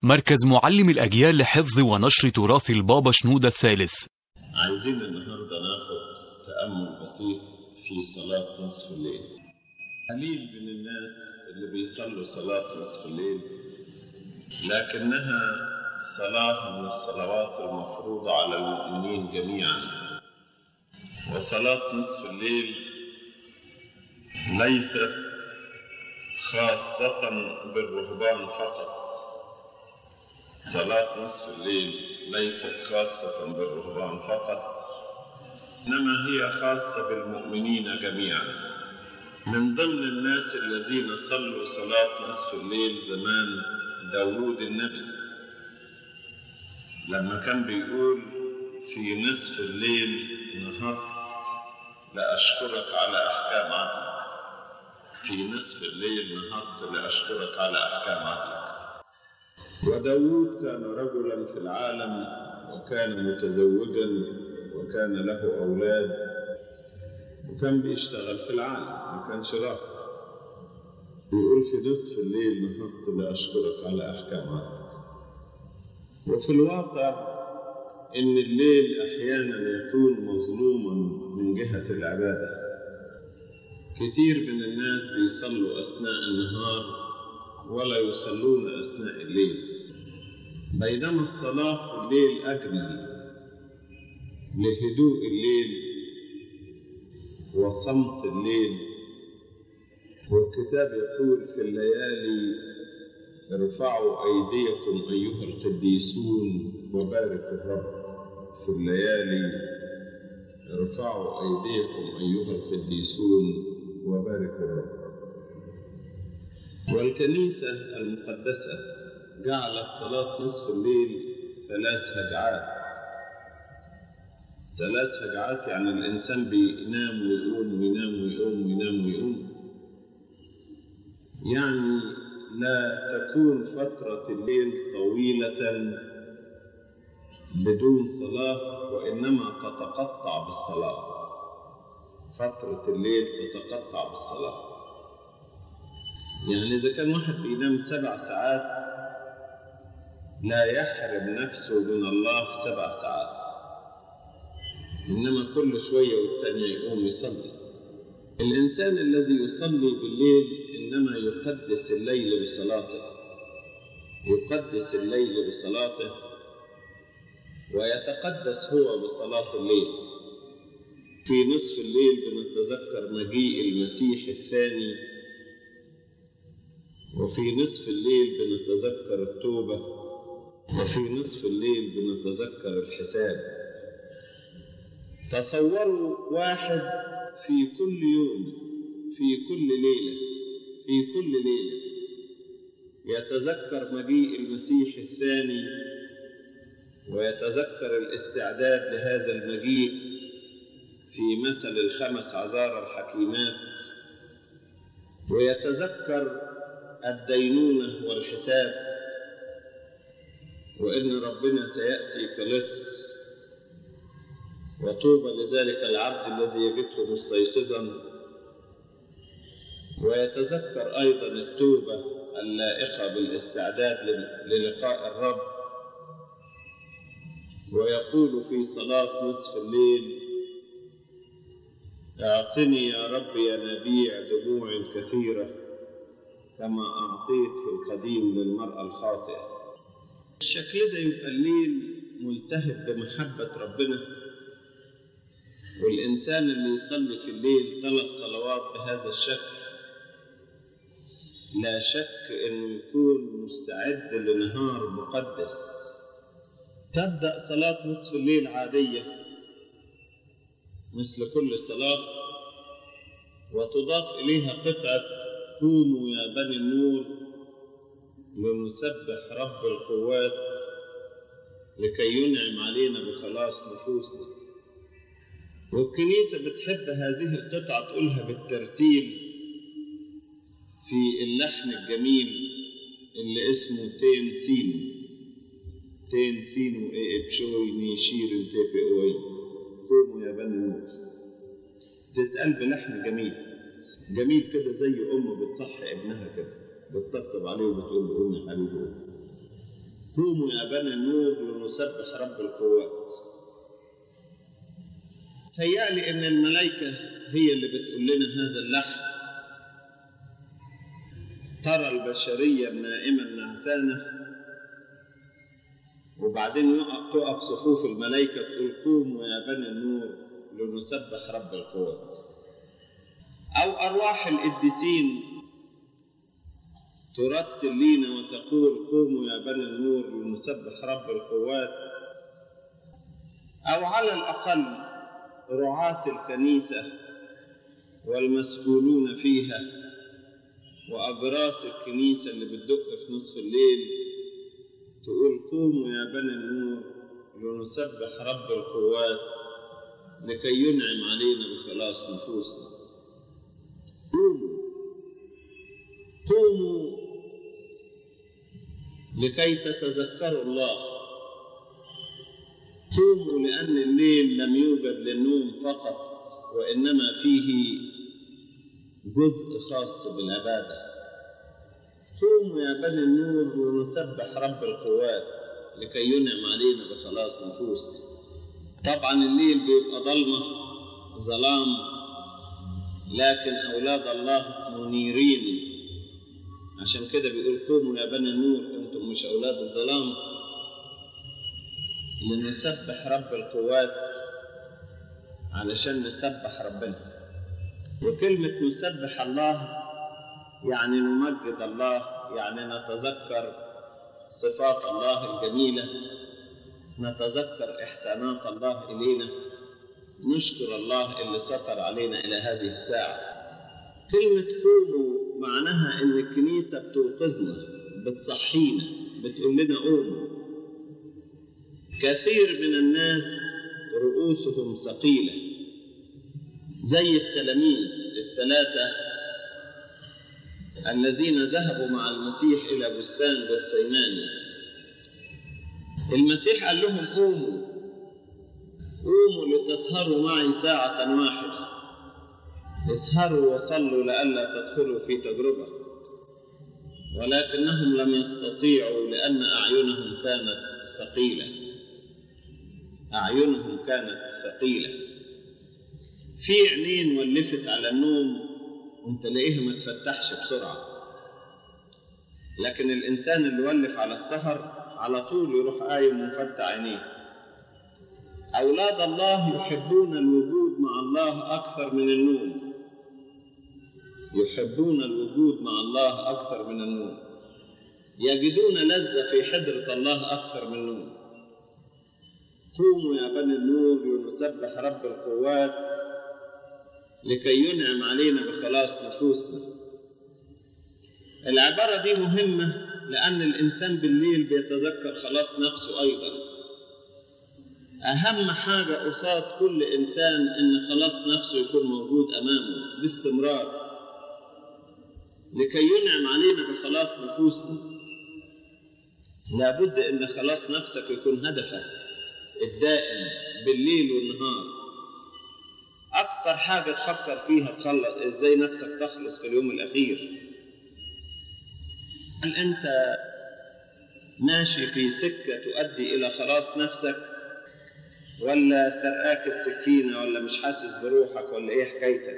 مركز معلم الأجيال لحفظ ونشر تراث البابا شنودة الثالث عايزين النهارده ناخد تأمل بسيط في صلاة نصف الليل. قليل من الناس اللي بيصلوا صلاة نصف الليل لكنها صلاة من الصلوات المفروضة على المؤمنين جميعا. وصلاة نصف الليل ليست خاصة بالرهبان فقط. صلاة نصف الليل ليست خاصة بالرهبان فقط إنما هي خاصة بالمؤمنين جميعا من ضمن الناس الذين صلوا صلاة نصف الليل زمان داوود النبي لما كان بيقول في نصف الليل نهضت لأشكرك على أحكام عدلك في نصف الليل نهضت لأشكرك على أحكام عدلك وداود كان رجلا في العالم وكان متزوجا وكان له أولاد وكان بيشتغل في العالم ما كانش راقب بيقول في نصف الليل نهضت لأشكرك على أحكام عدلك وفي الواقع إن الليل أحيانا يكون مظلوما من جهة العبادة كتير من الناس بيصلوا أثناء النهار ولا يصلون أثناء الليل بينما الصلاة في الليل أجمل لهدوء الليل وصمت الليل والكتاب يقول في الليالي ارفعوا أيديكم أيها القديسون وباركوا الرب في الليالي ارفعوا أيديكم أيها القديسون وباركوا الرب والكنيسة المقدسة جعلت صلاة نصف الليل ثلاث هجعات ثلاث هجعات يعني الإنسان بينام ويقوم وينام ويقوم وينام ويقوم يعني لا تكون فترة الليل طويلة بدون صلاة وإنما تتقطع بالصلاة فترة الليل تتقطع بالصلاة يعني إذا كان واحد بينام سبع ساعات لا يحرم نفسه من الله سبع ساعات إنما كل شوية والتانية يقوم يصلي الإنسان الذي يصلي بالليل إنما يقدس الليل بصلاته يقدس الليل بصلاته ويتقدس هو بصلاة الليل في نصف الليل بنتذكر مجيء المسيح الثاني وفي نصف الليل بنتذكر التوبة وفي نصف الليل بنتذكر الحساب تصوروا واحد في كل يوم في كل ليلة في كل ليلة يتذكر مجيء المسيح الثاني ويتذكر الاستعداد لهذا المجيء في مثل الخمس عذار الحكيمات ويتذكر الدينونة والحساب وإن ربنا سيأتي كلص وطوبى لذلك العبد الذي يجده مستيقظا ويتذكر أيضا التوبة اللائقة بالاستعداد للقاء الرب ويقول في صلاة نصف الليل اعطني يا رب ينابيع دموع كثيرة كما أعطيت في القديم للمرأة الخاطئة الشكل ده يبقى الليل ملتهب بمحبة ربنا والإنسان اللي يصلي في الليل ثلاث صلوات بهذا الشكل لا شك إنه يكون مستعد لنهار مقدس تبدأ صلاة نصف الليل عادية مثل كل صلاة وتضاف إليها قطعة قوموا يا بني النور لنسبح رب القوات لكي ينعم علينا بخلاص نفوسنا والكنيسة بتحب هذه القطعة تقولها بالترتيب في اللحن الجميل اللي اسمه تين سينو تين سينو اي ابشوي نيشير تيبي اوي قوموا يا بني النور تتقال بلحن جميل جميل كده زي أم بتصحي ابنها كده بتطبطب عليه وبتقول له قوم يا حبيبي قوم قوموا يا بني النور لنسبح رب القوات تهيألي إن الملائكة هي اللي بتقول لنا هذا اللحن ترى البشرية نائما نعسانة وبعدين يقف تقف صفوف الملائكة تقول قوموا يا بني النور لنسبح رب القوات أو أرواح القديسين ترتل لينا وتقول قوموا يا بني النور لنسبح رب القوات أو على الأقل رعاة الكنيسة والمسؤولون فيها وأجراس الكنيسة اللي بتدق في نصف الليل تقول قوموا يا بني النور لنسبح رب القوات لكي ينعم علينا بخلاص نفوسنا قوموا قوموا لكي تتذكروا الله قوموا لأن الليل لم يوجد للنوم فقط وإنما فيه جزء خاص بالعبادة قوموا يا بني النور ونسبح رب القوات لكي ينعم علينا بخلاص نفوسنا طبعا الليل بيبقى ضلمة ظلام لكن أولاد الله منيرين عشان كده بيقول قوموا يا بني النور أنتم مش أولاد الظلام لنسبح رب القوات علشان نسبح ربنا وكلمة نسبح الله يعني نمجد الله يعني نتذكر صفات الله الجميلة نتذكر إحسانات الله إلينا نشكر الله اللي ستر علينا إلى هذه الساعة كلمة قوموا معناها إن الكنيسة بتوقظنا بتصحينا بتقول لنا قوموا كثير من الناس رؤوسهم ثقيلة زي التلاميذ الثلاثة الذين ذهبوا مع المسيح إلى بستان جسيماني المسيح قال لهم قوموا قوموا لتسهروا معي ساعة واحدة اسهروا وصلوا لئلا تدخلوا في تجربة ولكنهم لم يستطيعوا لأن أعينهم كانت ثقيلة أعينهم كانت ثقيلة في عينين ولفت على النوم وانت تلاقيها ما تفتحش بسرعة لكن الإنسان اللي ولف على السهر على طول يروح قايم ومفتح عينيه أولاد الله يحبون الوجود مع الله أكثر من النوم يحبون الوجود مع الله أكثر من النوم يجدون لذة في حضرة الله أكثر من النوم قوموا يا بني النور لنسبح رب القوات لكي ينعم علينا بخلاص نفوسنا العبارة دي مهمة لأن الإنسان بالليل بيتذكر خلاص نفسه أيضا أهم حاجة قصاد كل إنسان إن خلاص نفسه يكون موجود أمامه باستمرار لكي ينعم علينا بخلاص نفوسنا لابد إن خلاص نفسك يكون هدفك الدائم بالليل والنهار أكتر حاجة تفكر فيها تخلص إزاي نفسك تخلص في اليوم الأخير هل أنت ماشي في سكة تؤدي إلى خلاص نفسك ولا سرقاك السكينة ولا مش حاسس بروحك ولا إيه حكايتك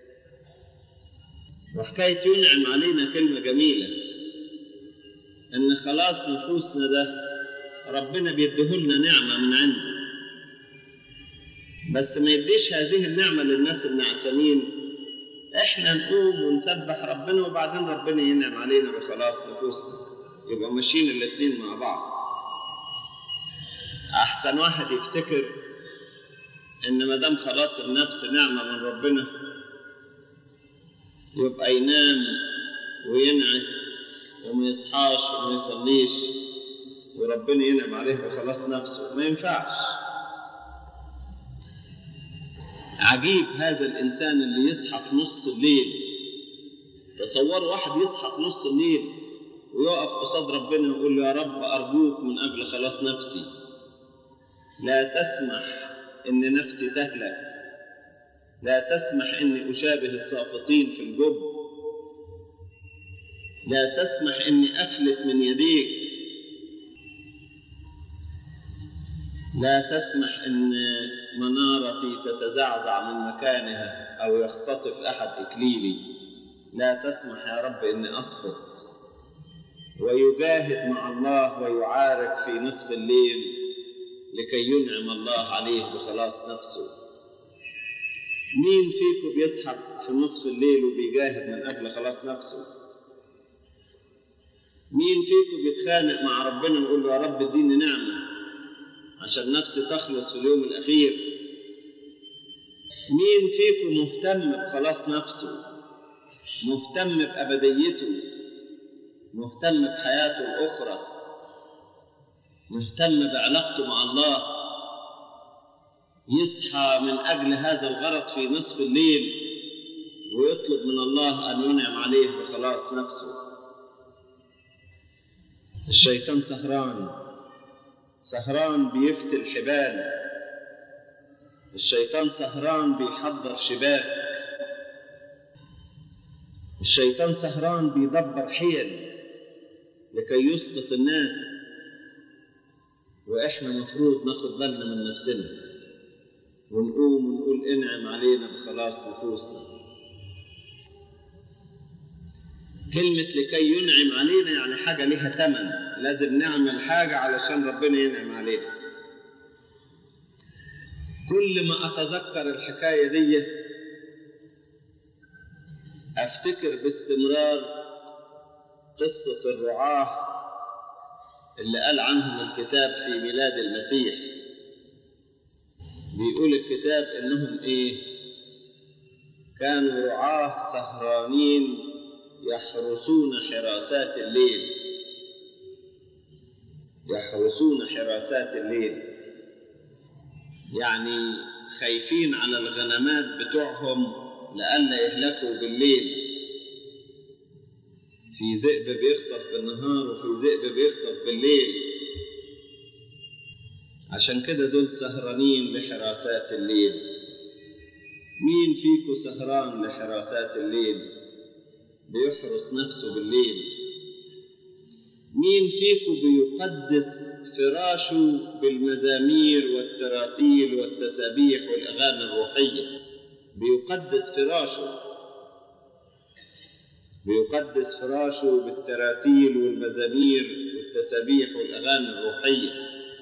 وحكاية ينعم علينا كلمة جميلة إن خلاص نفوسنا ده ربنا بيديهولنا نعمة من عنده بس ما يديش هذه النعمة للناس النعسانين احنا نقوم ونسبح ربنا وبعدين ربنا ينعم علينا بخلاص نفوسنا يبقى ماشيين الاثنين مع بعض احسن واحد يفتكر ان ما دام خلاص النفس نعمة من ربنا يبقى ينام وينعس وما يصحاش وما يصليش وربنا ينعم عليه بخلاص نفسه ما ينفعش عجيب هذا الإنسان اللي يصحى في نص الليل تصوروا واحد يصحى في نص الليل ويقف قصاد ربنا ويقول له يا رب أرجوك من أجل خلاص نفسي لا تسمح إن نفسي تهلك لا تسمح إني أشابه الساقطين في الجب لا تسمح إني أفلت من يديك لا تسمح ان منارتي تتزعزع من مكانها او يختطف احد اكليلي لا تسمح يا رب اني اسقط ويجاهد مع الله ويعارك في نصف الليل لكي ينعم الله عليه بخلاص نفسه مين فيكم بيسحب في نصف الليل وبيجاهد من اجل خلاص نفسه مين فيكم بيتخانق مع ربنا ويقول له يا رب اديني نعمه عشان نفسي تخلص في اليوم الأخير مين فيكم مهتم بخلاص نفسه مهتم بأبديته مهتم بحياته الأخرى مهتم بعلاقته مع الله يصحى من أجل هذا الغرض في نصف الليل ويطلب من الله أن ينعم عليه بخلاص نفسه الشيطان سهران سهران بيفتي الحبال الشيطان سهران بيحضر شباك الشيطان سهران بيدبر حيل لكي يسقط الناس واحنا مفروض ناخد بالنا من نفسنا ونقوم ونقول انعم علينا بخلاص نفوسنا كلمة لكي ينعم علينا يعني حاجة لها تمن لازم نعمل حاجة علشان ربنا ينعم علينا كل ما أتذكر الحكاية دي أفتكر باستمرار قصة الرعاة اللي قال عنهم الكتاب في ميلاد المسيح بيقول الكتاب إنهم إيه كانوا رعاة سهرانين يحرسون حراسات الليل يحرسون حراسات الليل يعني خايفين على الغنمات بتوعهم لئلا يهلكوا بالليل في ذئب بيخطف بالنهار وفي ذئب بيخطف بالليل عشان كده دول سهرانين لحراسات الليل مين فيكم سهران لحراسات الليل بيحرس نفسه بالليل مين فيكم بيقدس فراشه بالمزامير والتراتيل والتسابيح والأغاني الروحية بيقدس فراشه بيقدس فراشه بالتراتيل والمزامير والتسابيح والأغاني الروحية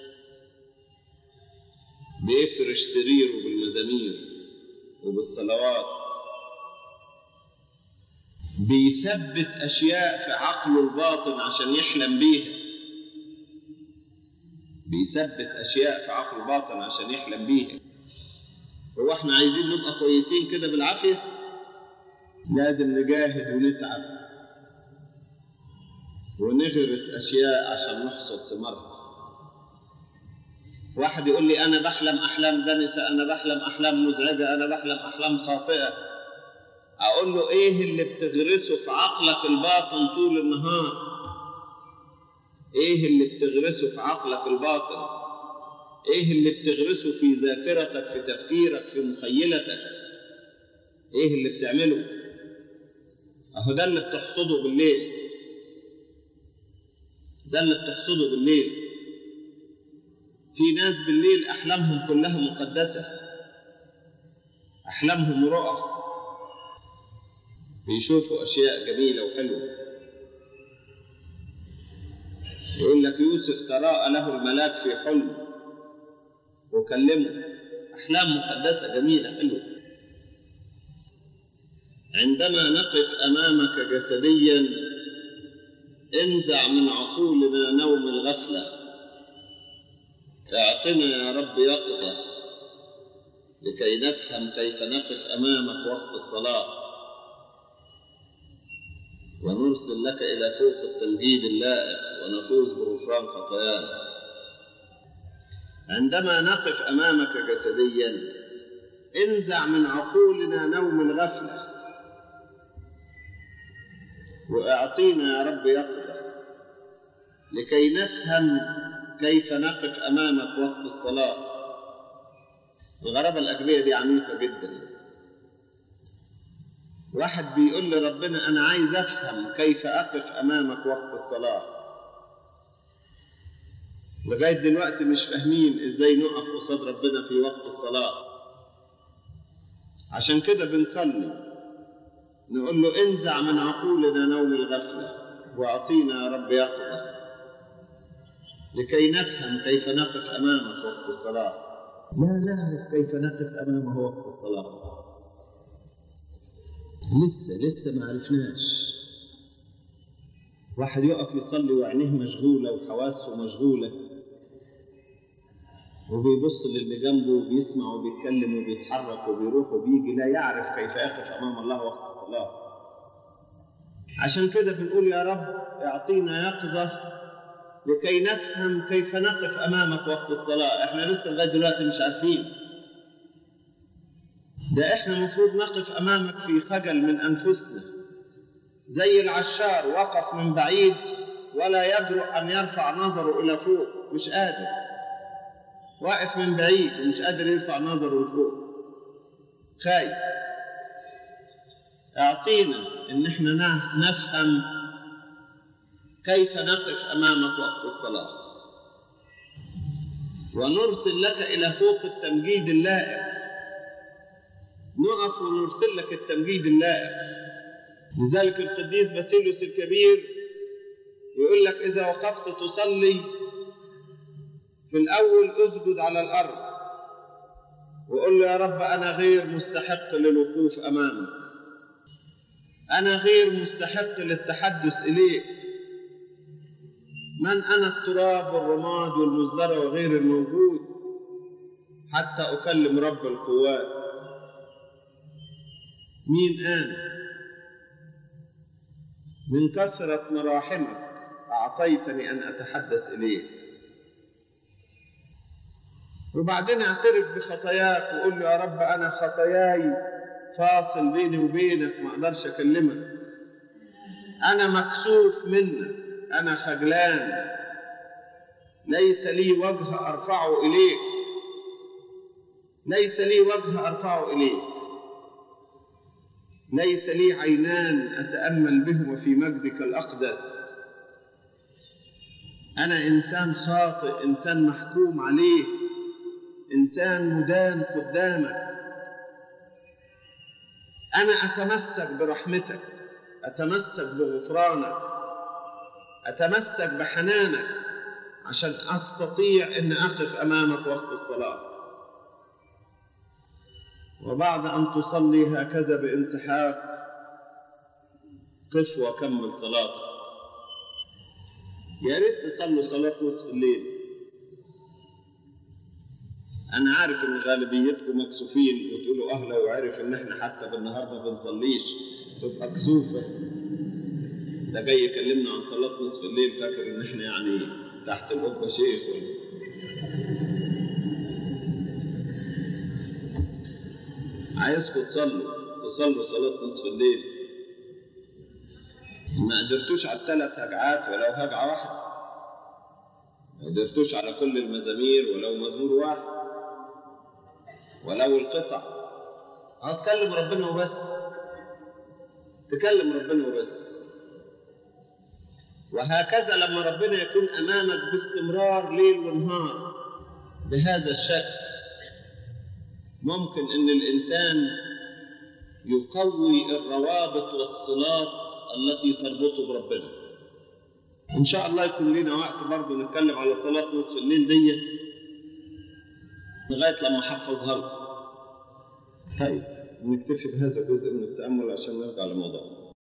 بيفرش سريره بالمزامير وبالصلوات بيثبت أشياء في عقله الباطن عشان يحلم بيها بيثبت أشياء في عقله الباطن عشان يحلم بيها هو احنا عايزين نبقى كويسين كده بالعافية لازم نجاهد ونتعب ونغرس أشياء عشان نحصد ثمارها واحد يقول لي أنا بحلم أحلام دنسة أنا بحلم أحلام مزعجة أنا بحلم أحلام خاطئة أقول له إيه اللي بتغرسه في عقلك الباطن طول النهار إيه اللي بتغرسه في عقلك الباطن إيه اللي بتغرسه في ذاكرتك في تفكيرك في مخيلتك إيه اللي بتعمله أهو ده اللي بتحصده بالليل ده اللي بتحصده بالليل في ناس بالليل أحلامهم كلها مقدسة أحلامهم رؤى بيشوفوا أشياء جميلة وحلوة يقول لك يوسف تراءى له الملاك في حلم وكلمه أحلام مقدسة جميلة حلوة عندما نقف أمامك جسديا انزع من عقولنا نوم الغفلة اعطنا يا رب يقظة لكي نفهم كيف نقف أمامك وقت الصلاة ونرسل لك إلى فوق التمجيد اللائق ونفوز بغفران خطايانا عندما نقف أمامك جسديا انزع من عقولنا نوم الغفلة وأعطينا يا رب يقظة لكي نفهم كيف نقف أمامك وقت الصلاة الغرابة الأجبية دي عميقة جدا واحد بيقول لربنا أنا عايز أفهم كيف أقف أمامك وقت الصلاة لغاية دلوقتي مش فاهمين ازاي نقف قصاد ربنا في وقت الصلاة عشان كده بنصلي نقول له انزع من عقولنا نوم الغفلة واعطينا يا رب يقظة لكي نفهم كيف نقف أمامك وقت الصلاة لا نعرف كيف نقف أمامه وقت الصلاة لسه لسه ما عرفناش واحد يقف يصلي وعينيه مشغولة وحواسه مشغولة وبيبص للي جنبه وبيسمع وبيتكلم وبيتحرك وبيروح وبيجي لا يعرف كيف يقف أمام الله وقت الصلاة عشان كده بنقول يا رب اعطينا يقظة لكي نفهم كيف نقف أمامك وقت الصلاة احنا لسه لغاية دلوقتي مش عارفين ده احنا المفروض نقف أمامك في خجل من أنفسنا زي العشار وقف من بعيد ولا يجرؤ أن يرفع نظره إلى فوق مش قادر واقف من بعيد ومش قادر يرفع نظره لفوق خايف اعطينا ان احنا نفهم كيف نقف امامك وقت الصلاه ونرسل لك الى فوق التمجيد اللائق نقف ونرسل لك التمجيد اللائق لذلك القديس باسيليوس الكبير يقول لك اذا وقفت تصلي في الأول أسجد على الأرض وقل له يا رب أنا غير مستحق للوقوف أمامك أنا غير مستحق للتحدث إليك من أنا التراب والرماد والمزدرى وغير الموجود حتى أكلم رب القوات مين أنا من كثرة مراحمك أعطيتني أن أتحدث إليك وبعدين اعترف بخطاياك وقول له يا رب انا خطاياي فاصل بيني وبينك ما اقدرش اكلمك انا مكسوف منك انا خجلان ليس لي وجه ارفعه اليك ليس لي وجه ارفعه اليك ليس لي عينان اتامل بهما في مجدك الاقدس انا انسان خاطئ انسان محكوم عليه إنسان مدان قدامك أنا أتمسك برحمتك أتمسك بغفرانك أتمسك بحنانك عشان أستطيع أن أقف أمامك وقت الصلاة وبعد أن تصلي هكذا بانسحاق قف وكمل صلاتك يا ريت تصلوا صلاة نصف الليل أنا عارف إن غالبيتكم مكسوفين وتقولوا أهلا وعارف إن إحنا حتى بالنهار ما بنصليش تبقى كسوفة ده جاي يكلمنا عن صلاة نصف الليل فاكر إن إحنا يعني تحت القبة شيخ ولا عايزكم تصلوا تصلوا صلاة نصف الليل ما قدرتوش على الثلاث هجعات ولو هجعة واحدة ما قدرتوش على كل المزامير ولو مزمور واحد ولو القطع هتكلم ربنا وبس تكلم ربنا وبس وهكذا لما ربنا يكون امامك باستمرار ليل ونهار بهذا الشكل ممكن ان الانسان يقوي الروابط والصلات التي تربطه بربنا ان شاء الله يكون لنا وقت برضه نتكلم على صلاه نصف الليل دي لغايه لما احفظها لكم طيب نكتفي بهذا الجزء من التامل عشان نرجع لموضوعنا